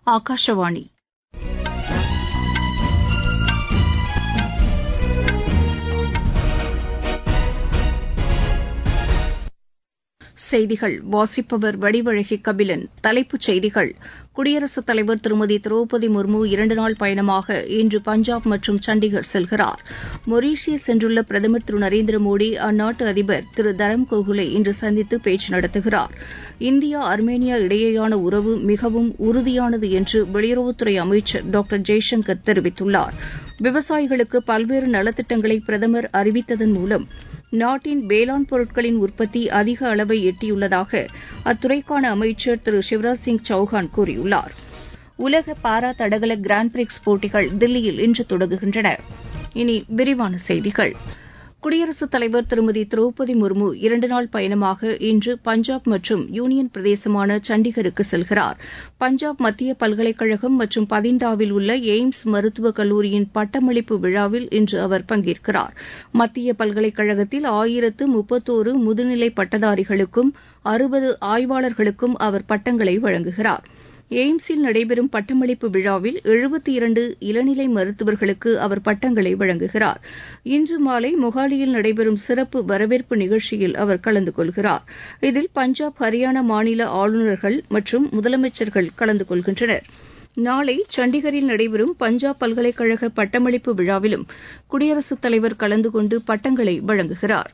ஆகாஷவாணி செய்திகள் வாசிப்பவர் வடிவழகி கபிலன் தலைப்புச் செய்திகள் குடியரசுத் தலைவர் திருமதி திரௌபதி முர்மு இரண்டு நாள் பயணமாக இன்று பஞ்சாப் மற்றும் சண்டிகர் செல்கிறார் மொரீஷியஸ் சென்றுள்ள பிரதமர் திரு நரேந்திர மோடி அந்நாட்டு அதிபர் திரு தரம் கோகுலை இன்று சந்தித்து பேச்சு நடத்துகிறார் இந்தியா அர்மேனியா இடையேயான உறவு மிகவும் உறுதியானது என்று வெளியுறவுத்துறை அமைச்சர் டாக்டர் ஜெய்சங்கர் தெரிவித்துள்ளார் விவசாயிகளுக்கு பல்வேறு நலத்திட்டங்களை பிரதமர் அறிவித்ததன் மூலம் நாட்டின் வேளாண் பொருட்களின் உற்பத்தி அதிக அளவை எட்டியுள்ளதாக அத்துறைக்கான அமைச்சர் திரு சிவராஜ் சிங் சௌஹான் கூறியுள்ளார் உலக பாரா தடகள கிராண்ட் பிரிக்ஸ் போட்டிகள் தில்லியில் இன்று தொடங்குகின்றன இனி விரிவான செய்திகள் குடியரசுத் தலைவர் திருமதி திரௌபதி முர்மு இரண்டு நாள் பயணமாக இன்று பஞ்சாப் மற்றும் யூனியன் பிரதேசமான சண்டிகருக்கு செல்கிறார் பஞ்சாப் மத்திய பல்கலைக்கழகம் மற்றும் பதிண்டாவில் உள்ள எய்ம்ஸ் மருத்துவக் கல்லூரியின் பட்டமளிப்பு விழாவில் இன்று அவர் பங்கேற்கிறார் மத்திய பல்கலைக்கழகத்தில் ஆயிரத்து முப்பத்தோரு முதுநிலை பட்டதாரிகளுக்கும் அறுபது ஆய்வாளர்களுக்கும் அவர் பட்டங்களை வழங்குகிறார் எய்ம்ஸில் நடைபெறும் பட்டமளிப்பு விழாவில் எழுபத்தி இரண்டு இளநிலை மருத்துவர்களுக்கு அவர் பட்டங்களை வழங்குகிறார் இன்று மாலை மொஹாலியில் நடைபெறும் சிறப்பு வரவேற்பு நிகழ்ச்சியில் அவர் கலந்து கொள்கிறார் இதில் பஞ்சாப் ஹரியானா மாநில ஆளுநர்கள் மற்றும் முதலமைச்சர்கள் கலந்து கொள்கின்றனர் நாளை சண்டிகரில் நடைபெறும் பஞ்சாப் பல்கலைக்கழக பட்டமளிப்பு விழாவிலும் குடியரசுத் தலைவர் கலந்து கொண்டு பட்டங்களை வழங்குகிறார்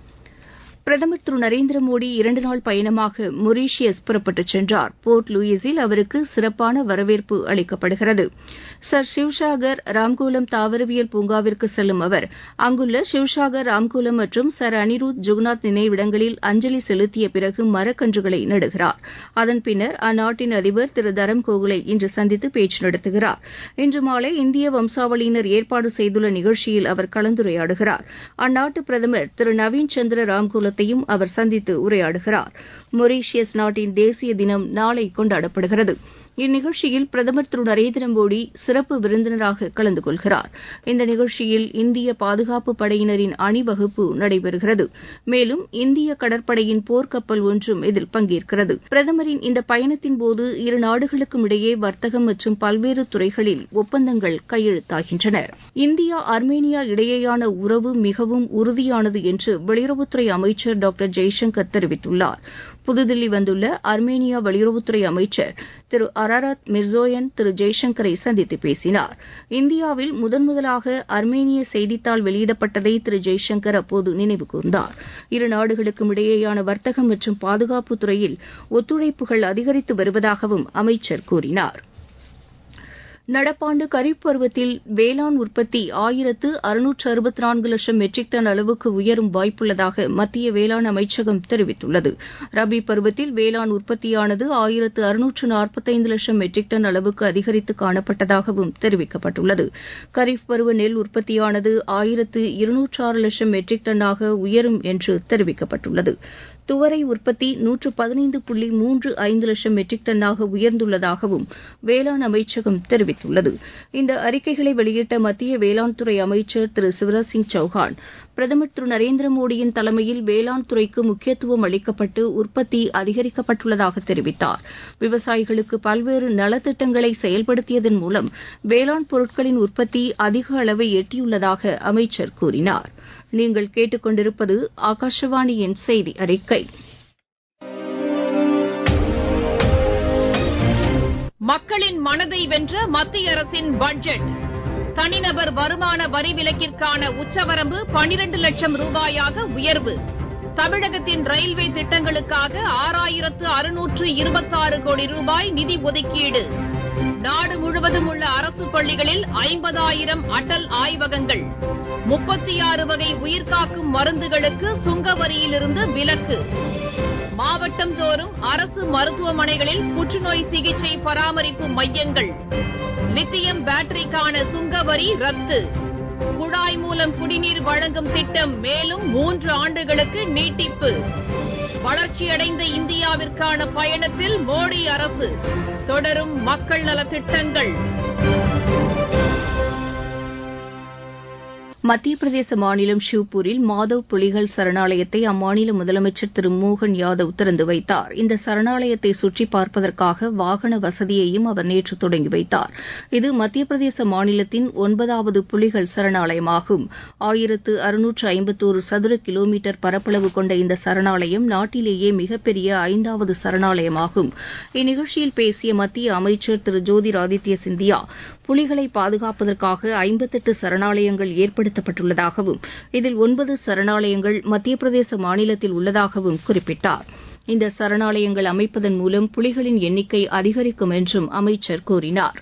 பிரதமர் திரு நரேந்திர மோடி இரண்டு நாள் பயணமாக மொரீஷியஸ் புறப்பட்டுச் சென்றார் போர்ட் லூயிஸில் அவருக்கு சிறப்பான வரவேற்பு அளிக்கப்படுகிறது சர் சிவ்சாகர் ராம்கூலம் தாவரவியல் பூங்காவிற்கு செல்லும் அவர் அங்குள்ள சிவ்சாகர் ராம்கூலம் மற்றும் சர் அனிருத் ஜுகுநாத் நினைவிடங்களில் அஞ்சலி செலுத்திய பிறகு மரக்கன்றுகளை நடுகிறார் அதன் பின்னர் அந்நாட்டின் அதிபர் திரு தரம் கோகுலை இன்று சந்தித்து பேச்சு நடத்துகிறார் இன்று மாலை இந்திய வம்சாவளியினர் ஏற்பாடு செய்துள்ள நிகழ்ச்சியில் அவர் கலந்துரையாடுகிறார் அந்நாட்டு பிரதமர் திரு நவீன் சந்திர ராம்கூலம் கூலத்தையும் அவர் சந்தித்து உரையாடுகிறார் மொரீஷியஸ் நாட்டின் தேசிய தினம் நாளை கொண்டாடப்படுகிறது இந்நிகழ்ச்சியில் பிரதமர் திரு நரேந்திர மோடி சிறப்பு விருந்தினராக கலந்து கொள்கிறார் இந்த நிகழ்ச்சியில் இந்திய பாதுகாப்பு படையினரின் அணிவகுப்பு நடைபெறுகிறது மேலும் இந்திய கடற்படையின் போர்க்கப்பல் ஒன்றும் இதில் பங்கேற்கிறது பிரதமரின் இந்த பயணத்தின்போது இரு நாடுகளுக்கும் இடையே வர்த்தகம் மற்றும் பல்வேறு துறைகளில் ஒப்பந்தங்கள் கையெழுத்தாகின்றன இந்தியா அர்மேனியா இடையேயான உறவு மிகவும் உறுதியானது என்று வெளியுறவுத்துறை அமைச்சர் டாக்டர் ஜெய்சங்கர் தெரிவித்துள்ளார் புதுதில்லி வந்துள்ள அர்மேனியா வெளியுறவுத்துறை அமைச்சர் திரு அரராத் மிர்சோயன் திரு ஜெய்சங்கரை சந்தித்து பேசினார் இந்தியாவில் முதன் முதலாக அர்மேனிய செய்தித்தாள் வெளியிடப்பட்டதை திரு ஜெய்சங்கர் அப்போது நினைவு கூர்ந்தார் இரு நாடுகளுக்கும் இடையேயான வர்த்தகம் மற்றும் பாதுகாப்பு துறையில் ஒத்துழைப்புகள் அதிகரித்து வருவதாகவும் அமைச்சர் கூறினார் நடப்பாண்டு கரீப் பருவத்தில் வேளாண் உற்பத்தி ஆயிரத்து அறுநூற்று அறுபத்தி நான்கு லட்சம் மெட்ரிக் டன் அளவுக்கு உயரும் வாய்ப்புள்ளதாக மத்திய வேளாண் அமைச்சகம் தெரிவித்துள்ளது ரபி பருவத்தில் வேளாண் உற்பத்தியானது ஆயிரத்து அறுநூற்று நாற்பத்தைந்து லட்சம் மெட்ரிக் டன் அளவுக்கு அதிகரித்து காணப்பட்டதாகவும் தெரிவிக்கப்பட்டுள்ளது கரீப் பருவ நெல் உற்பத்தியானது ஆயிரத்து இருநூற்று ஆறு லட்சம் மெட்ரிக் டன்னாக உயரும் என்று தெரிவிக்கப்பட்டுள்ளது துவரை உற்பத்தி நூற்று பதினைந்து புள்ளி மூன்று ஐந்து லட்சம் மெட்ரிக் டன்னாக உயர்ந்துள்ளதாகவும் வேளாண் அமைச்சகம் தெரிவித்துள்ளது இந்த அறிக்கைகளை வெளியிட்ட மத்திய வேளாண் துறை அமைச்சர் திரு சிவராஜ் சிங் சௌஹான் பிரதமர் திரு நரேந்திர மோடியின் தலைமையில் வேளாண் துறைக்கு முக்கியத்துவம் அளிக்கப்பட்டு உற்பத்தி அதிகரிக்கப்பட்டுள்ளதாக தெரிவித்தார் விவசாயிகளுக்கு பல்வேறு நலத்திட்டங்களை செயல்படுத்தியதன் மூலம் வேளாண் பொருட்களின் உற்பத்தி அதிக அளவை எட்டியுள்ளதாக அமைச்சர் கூறினார் நீங்கள் கேட்டுக்கொண்டிருப்பது ஆகாஷவாணியின் செய்தி அறிக்கை மக்களின் மனதை வென்ற மத்திய அரசின் பட்ஜெட் தனிநபர் வருமான வரி விலக்கிற்கான உச்சவரம்பு பனிரண்டு லட்சம் ரூபாயாக உயர்வு தமிழகத்தின் ரயில்வே திட்டங்களுக்காக ஆறாயிரத்து அறுநூற்று இருபத்தாறு கோடி ரூபாய் நிதி ஒதுக்கீடு நாடு முழுவதும் உள்ள அரசு பள்ளிகளில் ஐம்பதாயிரம் அடல் ஆய்வகங்கள் முப்பத்தி ஆறு வகை உயிர்காக்கும் மருந்துகளுக்கு சுங்க வரியிலிருந்து விலக்கு மாவட்டம் தோறும் அரசு மருத்துவமனைகளில் புற்றுநோய் சிகிச்சை பராமரிப்பு மையங்கள் லித்தியம் பேட்டரிக்கான சுங்க வரி ரத்து குழாய் மூலம் குடிநீர் வழங்கும் திட்டம் மேலும் மூன்று ஆண்டுகளுக்கு நீட்டிப்பு வளர்ச்சியடைந்த இந்தியாவிற்கான பயணத்தில் மோடி அரசு தொடரும் மக்கள் நலத்திட்டங்கள் மத்திய பிரதேச மாநிலம் ஷிவ்பூரில் மாதவ் புலிகள் சரணாலயத்தை அம்மாநில முதலமைச்சர் திரு மோகன் யாதவ் திறந்து வைத்தார் இந்த சரணாலயத்தை சுற்றி பார்ப்பதற்காக வாகன வசதியையும் அவர் நேற்று தொடங்கி வைத்தார் இது மத்திய பிரதேச மாநிலத்தின் ஒன்பதாவது புலிகள் சரணாலயமாகும் ஆயிரத்து அறுநூற்று ஐம்பத்தோரு சதுர கிலோமீட்டர் பரப்பளவு கொண்ட இந்த சரணாலயம் நாட்டிலேயே மிகப்பெரிய ஐந்தாவது சரணாலயமாகும் இந்நிகழ்ச்சியில் பேசிய மத்திய அமைச்சர் திரு ஜோதிராதித்ய சிந்தியா புலிகளை பாதுகாப்பதற்காக ஐம்பத்தெட்டு சரணாலயங்கள் ஏற்படுத்தப்பட்டுள்ளதாகவும் இதில் ஒன்பது சரணாலயங்கள் மத்திய பிரதேச மாநிலத்தில் உள்ளதாகவும் குறிப்பிட்டார் இந்த சரணாலயங்கள் அமைப்பதன் மூலம் புலிகளின் எண்ணிக்கை அதிகரிக்கும் என்றும் அமைச்சர் கூறினார்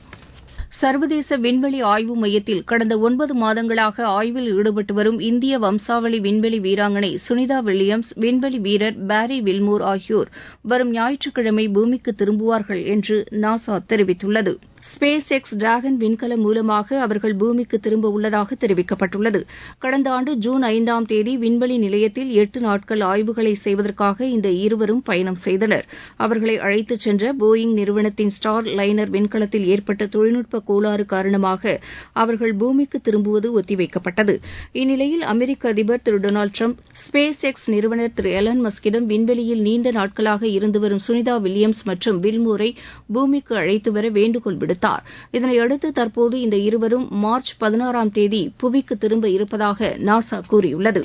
சர்வதேச விண்வெளி ஆய்வு மையத்தில் கடந்த ஒன்பது மாதங்களாக ஆய்வில் ஈடுபட்டு வரும் இந்திய வம்சாவளி விண்வெளி வீராங்கனை சுனிதா வில்லியம்ஸ் விண்வெளி வீரர் பாரி வில்மோர் ஆகியோர் வரும் ஞாயிற்றுக்கிழமை பூமிக்கு திரும்புவார்கள் என்று நாசா தெரிவித்துள்ளது ஸ்பேஸ் எக்ஸ் டிராகன் விண்கலம் மூலமாக அவர்கள் பூமிக்கு திரும்ப உள்ளதாக தெரிவிக்கப்பட்டுள்ளது கடந்த ஆண்டு ஜூன் ஐந்தாம் தேதி விண்வெளி நிலையத்தில் எட்டு நாட்கள் ஆய்வுகளை செய்வதற்காக இந்த இருவரும் பயணம் செய்தனர் அவர்களை அழைத்துச் சென்ற போயிங் நிறுவனத்தின் ஸ்டார் லைனர் விண்கலத்தில் ஏற்பட்ட தொழில்நுட்ப கோளாறு காரணமாக அவர்கள் பூமிக்கு திரும்புவது ஒத்திவைக்கப்பட்டது இந்நிலையில் அமெரிக்க அதிபர் திரு டொனால்டு ட்ரம்ப் ஸ்பேஸ் எக்ஸ் நிறுவனர் திரு எலன் மஸ்கிடம் விண்வெளியில் நீண்ட நாட்களாக இருந்து வரும் சுனிதா வில்லியம்ஸ் மற்றும் வில்மோரை பூமிக்கு அழைத்து வர வேண்டுகோள் விடுத்தார் இதனையடுத்து தற்போது இந்த இருவரும் மார்ச் பதினாறாம் தேதி புவிக்கு திரும்ப இருப்பதாக நாசா கூறியுள்ளது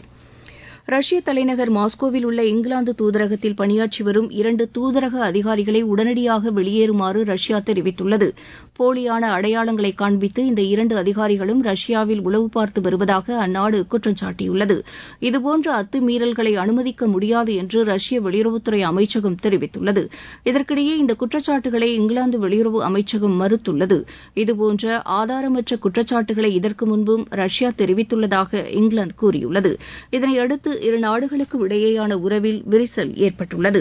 ரஷ்ய தலைநகர் மாஸ்கோவில் உள்ள இங்கிலாந்து தூதரகத்தில் பணியாற்றி வரும் இரண்டு தூதரக அதிகாரிகளை உடனடியாக வெளியேறுமாறு ரஷ்யா தெரிவித்துள்ளது போலியான அடையாளங்களை காண்பித்து இந்த இரண்டு அதிகாரிகளும் ரஷ்யாவில் உளவு பார்த்து வருவதாக அந்நாடு குற்றம் சாட்டியுள்ளது இதுபோன்ற அத்துமீறல்களை அனுமதிக்க முடியாது என்று ரஷ்ய வெளியுறவுத்துறை அமைச்சகம் தெரிவித்துள்ளது இதற்கிடையே இந்த குற்றச்சாட்டுகளை இங்கிலாந்து வெளியுறவு அமைச்சகம் மறுத்துள்ளது இதுபோன்ற ஆதாரமற்ற குற்றச்சாட்டுகளை இதற்கு முன்பும் ரஷ்யா தெரிவித்துள்ளதாக இங்கிலாந்து கூறியுள்ளது இதனையடுத்து இரு நாடுகளுக்கும் இடையேயான உறவில் விரிசல் ஏற்பட்டுள்ளது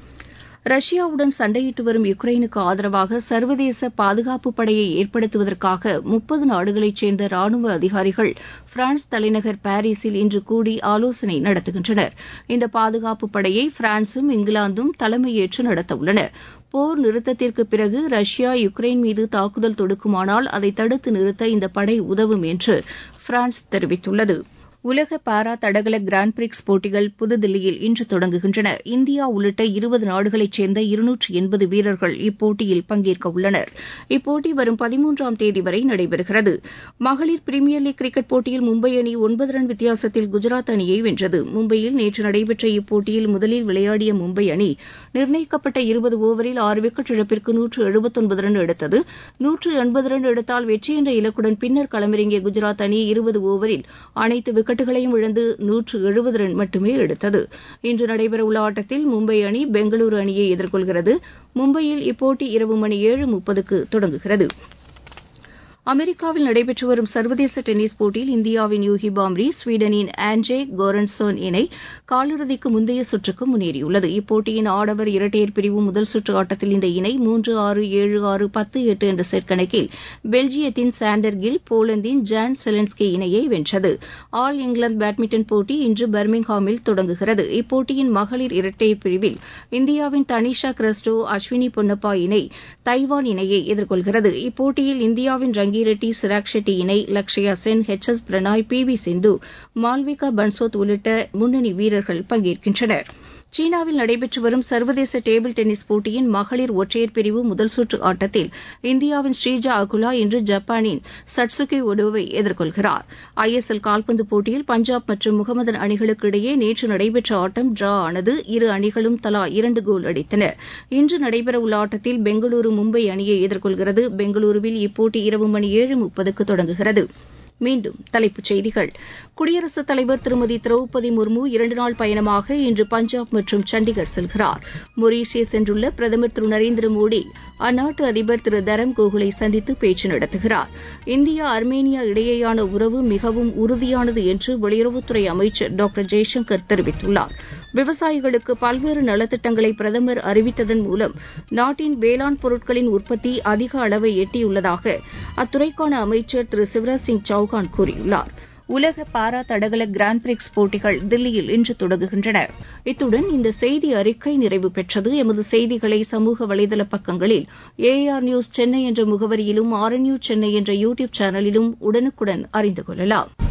ரஷ்யாவுடன் சண்டையிட்டு வரும் யுக்ரைனுக்கு ஆதரவாக சர்வதேச பாதுகாப்பு படையை ஏற்படுத்துவதற்காக முப்பது நாடுகளைச் சேர்ந்த ராணுவ அதிகாரிகள் பிரான்ஸ் தலைநகர் பாரீஸில் இன்று கூடி ஆலோசனை நடத்துகின்றனர் இந்த பாதுகாப்பு படையை பிரான்சும் இங்கிலாந்தும் தலைமையேற்று நடத்தவுள்ளன போர் நிறுத்தத்திற்கு பிறகு ரஷ்யா யுக்ரைன் மீது தாக்குதல் தொடுக்குமானால் அதை தடுத்து நிறுத்த இந்த படை உதவும் என்று பிரான்ஸ் தெரிவித்துள்ளது உலக பாரா தடகள கிராண்ட் பிரிக்ஸ் போட்டிகள் புதுதில்லியில் இன்று தொடங்குகின்றன இந்தியா உள்ளிட்ட இருபது நாடுகளைச் சேர்ந்த இருநூற்று எண்பது வீரர்கள் இப்போட்டியில் பங்கேற்க உள்ளனர் இப்போட்டி வரும் பதிமூன்றாம் தேதி வரை நடைபெறுகிறது மகளிர் பிரீமியர் லீக் கிரிக்கெட் போட்டியில் மும்பை அணி ஒன்பது ரன் வித்தியாசத்தில் குஜராத் அணியை வென்றது மும்பையில் நேற்று நடைபெற்ற இப்போட்டியில் முதலில் விளையாடிய மும்பை அணி நிர்ணயிக்கப்பட்ட இருபது ஓவரில் ஆறு விக்கெட் இழப்பிற்கு நூற்று எழுபத்தொன்பது ரன் எடுத்தது நூற்று எண்பது ரன் எடுத்தால் வெற்றி என்ற இலக்குடன் பின்னர் களமிறங்கிய குஜராத் அணி இருபது ஓவரில் அனைத்து விக்கெட் விக்கெட்டுகளையும் இழந்து நூற்று எழுபது ரன் மட்டுமே எடுத்தது இன்று நடைபெறவுள்ள ஆட்டத்தில் மும்பை அணி பெங்களூரு அணியை எதிர்கொள்கிறது மும்பையில் இப்போட்டி இரவு மணி ஏழு முப்பதுக்கு தொடங்குகிறது அமெரிக்காவில் நடைபெற்று வரும் சர்வதேச டென்னிஸ் போட்டியில் இந்தியாவின் யூகி பாம்ரி ஸ்வீடனின் ஆண்ட்ரே கோரன்சோன் இணை காலிறுதிக்கு முந்தைய சுற்றுக்கு முன்னேறியுள்ளது இப்போட்டியின் ஆடவர் இரட்டையர் பிரிவு முதல் சுற்று ஆட்டத்தில் இந்த இணை மூன்று ஆறு ஏழு ஆறு பத்து எட்டு என்ற செட் கணக்கில் பெல்ஜியத்தின் சாண்டர் கில் போலந்தின் ஜான் செலன்ஸ்கி இணையை வென்றது ஆல் இங்கிலாந்து பேட்மிண்டன் போட்டி இன்று பர்மிங்ஹாமில் தொடங்குகிறது இப்போட்டியின் மகளிர் இரட்டையர் பிரிவில் இந்தியாவின் தனிஷா கிறிஸ்டோ அஸ்வினி பொன்னப்பா இணை தைவான் இணையை எதிர்கொள்கிறது இப்போட்டியில் இந்தியாவின் ரங்கி ரெட்டி சிராக் ஷெட்டி இணை Lakshya Sen H S Prannoy P V Sindhu Malvika Bansod உள்ளிட்ட முன்னணி வீரர்கள் பங்கேற்கின்றனர் சீனாவில் நடைபெற்று வரும் சர்வதேச டேபிள் டென்னிஸ் போட்டியின் மகளிர் ஒற்றையர் பிரிவு முதல் சுற்று ஆட்டத்தில் இந்தியாவின் ஸ்ரீஜா அகுலா இன்று ஜப்பானின் சட்சுகி ஒடோவை எதிர்கொள்கிறார் ஐ எஸ் எல் கால்பந்து போட்டியில் பஞ்சாப் மற்றும் முகமதன் அணிகளுக்கு இடையே நேற்று நடைபெற்ற ஆட்டம் டிரா ஆனது இரு அணிகளும் தலா இரண்டு கோல் அடித்தன இன்று நடைபெறவுள்ள ஆட்டத்தில் பெங்களூரு மும்பை அணியை எதிர்கொள்கிறது பெங்களூருவில் இப்போட்டி இரவு மணி ஏழு முப்பதுக்கு தொடங்குகிறது மீண்டும் தலைப்புச் செய்திகள் குடியரசுத் தலைவர் திருமதி திரௌபதி முர்மு இரண்டு நாள் பயணமாக இன்று பஞ்சாப் மற்றும் சண்டிகர் செல்கிறார் மொரீஷியஸ் சென்றுள்ள பிரதமர் திரு நரேந்திர மோடி அந்நாட்டு அதிபர் திரு தரம் கோகுலை சந்தித்து பேச்சு நடத்துகிறார் இந்தியா அர்மேனியா இடையேயான உறவு மிகவும் உறுதியானது என்று வெளியுறவுத்துறை அமைச்சர் டாக்டர் ஜெய்சங்கர் தெரிவித்துள்ளார் விவசாயிகளுக்கு பல்வேறு நலத்திட்டங்களை பிரதமர் அறிவித்ததன் மூலம் நாட்டின் வேளாண் பொருட்களின் உற்பத்தி அதிக அளவை எட்டியுள்ளதாக அத்துறைக்கான அமைச்சர் திரு சிவராஜ் சிங் சௌகான் கூறியுள்ளார் உலக பாரா தடகள கிராண்ட் பிரிக்ஸ் போட்டிகள் தில்லியில் இன்று தொடங்குகின்றன இத்துடன் இந்த செய்தி அறிக்கை நிறைவு பெற்றது எமது செய்திகளை சமூக வலைதள பக்கங்களில் ஏஆர் நியூஸ் சென்னை என்ற முகவரியிலும் ஆர் என் சென்னை என்ற யூ டியூப் சேனலிலும் உடனுக்குடன் அறிந்து கொள்ளலாம்